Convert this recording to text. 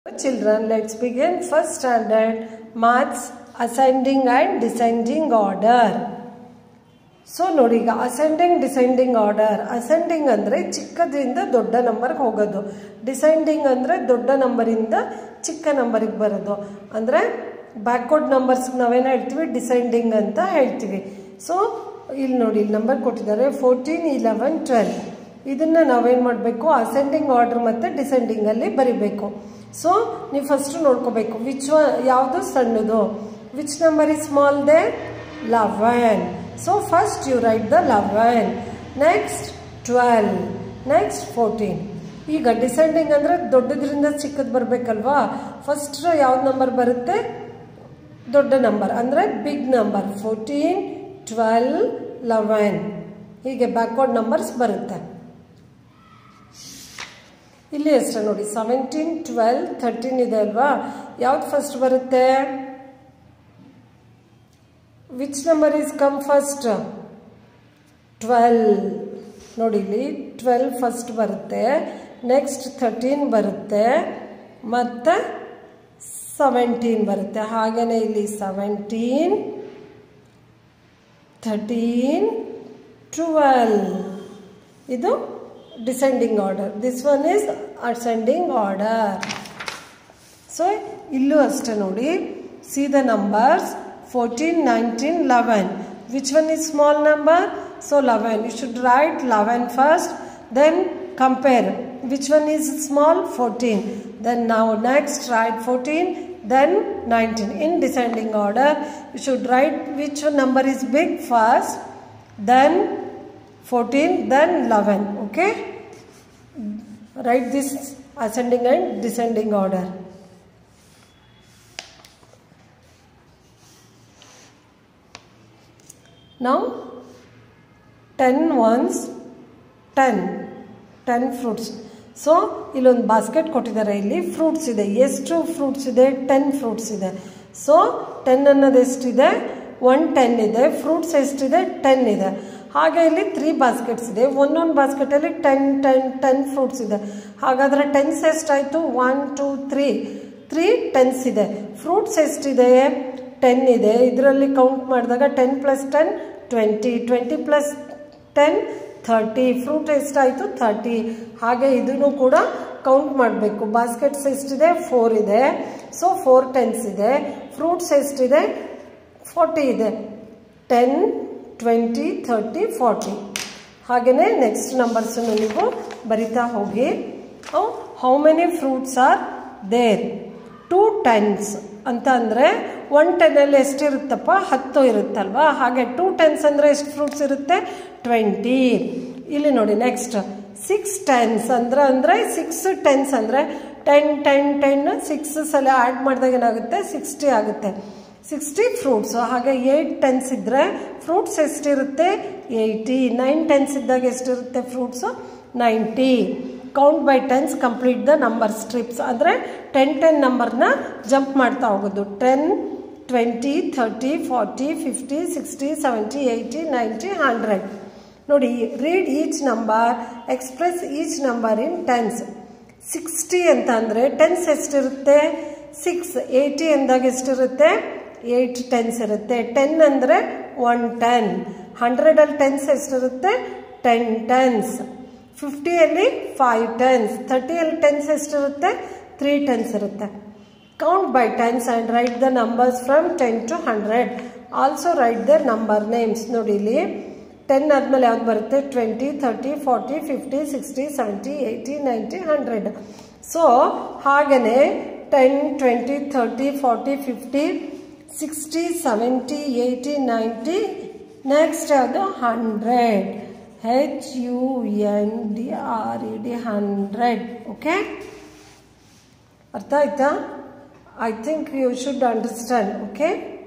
Children, let's begin first standard maths ascending and descending order. So ನೋಡಿ ಈಗ ascending descending order ascending ಅಂದರೆ ಚಿಕ್ಕದ್ರಿಂದ ದೊಡ್ಡ ನಂಬರ್ಗೆ ಹೋಗೋದು ಡಿಸೆಂಡಿಂಗ್ ಅಂದರೆ ದೊಡ್ಡ ನಂಬರಿಂದ ಚಿಕ್ಕ ನಂಬರಿಗೆ ಬರೋದು ಅಂದರೆ ಬ್ಯಾಕ್ವರ್ಡ್ ನಂಬರ್ಸ್ಗೆ ನಾವೇನು ಹೇಳ್ತೀವಿ ಡಿಸೆಂಡಿಂಗ್ ಅಂತ ಹೇಳ್ತೀವಿ ಸೊ ಇಲ್ಲಿ ನೋಡಿ ಇಲ್ಲಿ ನಂಬರ್ ಕೊಟ್ಟಿದ್ದಾರೆ ಫೋರ್ಟೀನ್ ಇಲೆವೆನ್ ಟ್ವೆಲ್ ಇದನ್ನು ನಾವೇನು ಮಾಡಬೇಕು ಅಸೆಂಡಿಂಗ್ ಆರ್ಡರ್ ಮತ್ತು ಡಿಸೆಂಡಿಂಗಲ್ಲಿ ಬರಿಬೇಕು ಸೊ ನೀವು ಫಸ್ಟು ನೋಡ್ಕೋಬೇಕು ವಿಚ್ ಯಾವುದು ಸಣ್ಣದು which number is small they eleven so first you write the eleven next twelve next fourteen ಈಗ ಡಿಸೆಂಡಿಂಗ್ ಅಂದರೆ ದೊಡ್ಡದ್ರಿಂದ ಚಿಕ್ಕದು ಬರಬೇಕಲ್ವಾ ಫಸ್ಟ್ ಯಾವ್ದು ನಂಬರ್ ಬರುತ್ತೆ ದೊಡ್ಡ ನಂಬರ್ ಅಂದರೆ big number fourteen twelve eleven ಹೀಗೆ ಬ್ಯಾಕ್ವರ್ಡ್ ನಂಬರ್ಸ್ ಬರುತ್ತೆ ಇಲ್ಲಿ ಅಷ್ಟೇ ನೋಡಿ ಸೆವೆಂಟೀನ್ ಟ್ವೆಲ್ ಥರ್ಟೀನ್ ಇದೆ ಅಲ್ವಾ ಯಾವ್ದು ಫಸ್ಟ್ ಬರುತ್ತೆ which number is come first twelve ನೋಡಿ ಇಲ್ಲಿ ಟ್ವೆಲ್ ಫಸ್ಟ್ ಬರುತ್ತೆ ನೆಕ್ಸ್ಟ್ ಥರ್ಟೀನ್ ಬರುತ್ತೆ ಮತ್ತು ಸೆವೆಂಟೀನ್ ಬರುತ್ತೆ ಹಾಗೆಯೇ ಇಲ್ಲಿ ಸೆವೆಂಟೀನ್ ಥರ್ಟೀನ್ ಟ್ವೆಲ್ ಇದು descending order this one is ascending order so ಇಲ್ಲೂ ಅಷ್ಟೇ ನೋಡಿ see the numbers 14, 19, 11. Which one is small number? So 11. You should write 11 first, then compare. Which one is small? 14. Then now next write 14, then 19. In descending order, you should write which number is big first, then 14, then 11. Okay? Write this ascending and descending order. Now 10 ones 10 10 fruits so ಇಲ್ಲೊಂದು basket ಕೊಟ್ಟಿದ್ದಾರೆ ಇಲ್ಲಿ fruits ಇದೆ ಎಷ್ಟು fruits ಇದೆ ten fruits ಇದೆ so ten ಅನ್ನೋದು ಎಷ್ಟಿದೆ one ten ಇದೆ ಫ್ರೂಟ್ಸ್ ಎಷ್ಟಿದೆ ಟೆನ್ ಇದೆ ಹಾಗೆ ಇಲ್ಲಿ ತ್ರೀ ಬಾಸ್ಕೆಟ್ಸ್ ಇದೆ ಒಂದೊಂದು ಬಾಸ್ಕೆಟಲ್ಲಿ ಟೆನ್ ಟೆನ್ ಟೆನ್ ಫ್ರೂಟ್ಸ್ ಇದೆ ಹಾಗಾದರೆ ಟೆನ್ಸ್ ಎಷ್ಟಾಯಿತು one two three three tens ಇದೆ ಫ್ರೂಟ್ಸ್ ಎಷ್ಟಿದೆ ಟೆನ್ ಇದೆ ಇದರಲ್ಲಿ ಕೌಂಟ್ ಮಾಡಿದಾಗ ten plus ten twenty twenty plus ten thirty fruit ಎಷ್ಟಾಯಿತು ಥರ್ಟಿ ಹಾಗೆ ಇದನ್ನು ಕೂಡ ಕೌಂಟ್ ಮಾಡಬೇಕು ಬಾಸ್ಕೆಟ್ಸ್ ಎಷ್ಟಿದೆ ಫೋರ್ ಇದೆ ಸೊ ಫೋರ್ ಟೆನ್ಸ್ ಇದೆ ಫ್ರೂಟ್ಸ್ ಎಷ್ಟಿದೆ ಫಾರ್ಟಿ ಇದೆ ಟೆನ್ ಟ್ವೆಂಟಿ ಥರ್ಟಿ ಫಾರ್ಟಿ ಹಾಗೆಯೇ ನೆಕ್ಸ್ಟ್ ನಂಬರ್ಸನ್ನು ನೀವು ಬರಿತಾ ಹೋಗಿ how many fruits are there two tens ಅಂತ ಅಂದರೆ ಒನ್ ಟೆನ್ನಲ್ಲಿ ಎಷ್ಟಿರುತ್ತಪ್ಪ ಹತ್ತು ಇರುತ್ತಲ್ವಾ ಹಾಗೆ ಟೂ ಟೆನ್ಸ್ ಅಂದರೆ ಎಷ್ಟು ಫ್ರೂಟ್ಸ್ ಇರುತ್ತೆ ಟ್ವೆಂಟಿ ಇಲ್ಲಿ ನೋಡಿ ನೆಕ್ಸ್ಟ್ ಸಿಕ್ಸ್ ಟೆನ್ಸ್ ಅಂದ್ರೆ ಅಂದರೆ ಸಿಕ್ಸ್ ಟೆನ್ಸ್ ಅಂದರೆ ಟೆನ್ ಟೆನ್ ಟೆನ್ ಸಿಕ್ಸ್ ಸಲ ಆ್ಯಡ್ ಮಾಡಿದಾಗ ಏನಾಗುತ್ತೆ ಸಿಕ್ಸ್ಟಿ ಆಗುತ್ತೆ ಸಿಕ್ಸ್ಟಿ ಫ್ರೂಟ್ಸು ಹಾಗೆ ಏಯ್ಟ್ ಟೆನ್ಸ್ ಇದ್ದರೆ ಫ್ರೂಟ್ಸ್ ಎಷ್ಟಿರುತ್ತೆ ಏಯ್ಟಿ ನೈನ್ ಟೆನ್ಸ್ ಇದ್ದಾಗ ಎಷ್ಟಿರುತ್ತೆ fruits ninety count by tens complete the number strips ಅಂದರೆ ಟೆನ್ ಟೆನ್ ನಂಬರ್ನ ಜಂಪ್ ಮಾಡ್ತಾ ಹೋಗೋದು ten twenty thirty forty fifty sixty seventy eighty ninety hundred ನೋಡಿ read each number express each number in tens sixty ಅಂತ ಅಂದರೆ ಟೆನ್ಸ್ ಎಷ್ಟಿರುತ್ತೆ six eighty ಅಂದಾಗ ಎಷ್ಟಿರುತ್ತೆ ಏಯ್ಟ್ ಟೆನ್ಸ್ ಇರುತ್ತೆ ಟೆನ್ ಅಂದರೆ ಒನ್ ಟೆನ್ ಹಂಡ್ರೆಡಲ್ಲಿ ಟೆನ್ಸ್ ಎಷ್ಟಿರುತ್ತೆ ಟೆನ್ ಟೆನ್ಸ್ ಫಿಫ್ಟಿಯಲ್ಲಿ ಫೈವ್ ಟೆನ್ಸ್ ಥರ್ಟಿಯಲ್ಲಿ ಟೆನ್ಸ್ ಎಷ್ಟಿರುತ್ತೆ ತ್ರೀ ಟೆನ್ಸ್ ಇರುತ್ತೆ count by tens and write the numbers from ten to hundred also write the number names ನೋಡಿ ಇಲ್ಲಿ ಟೆನ್ ಆದಮೇಲೆ ಯಾವ್ದು ಬರುತ್ತೆ twenty thirty forty fifty sixty seventy eighty ninety hundred so ಹಾಗೆಯೇ ten twenty thirty forty fifty sixty seventy eighty ninety next ಯಾವುದು hundred ಹೆಚ್ U N D R E D hundred okay ಅರ್ಥ ಆಯ್ತಾ I think you should understand okay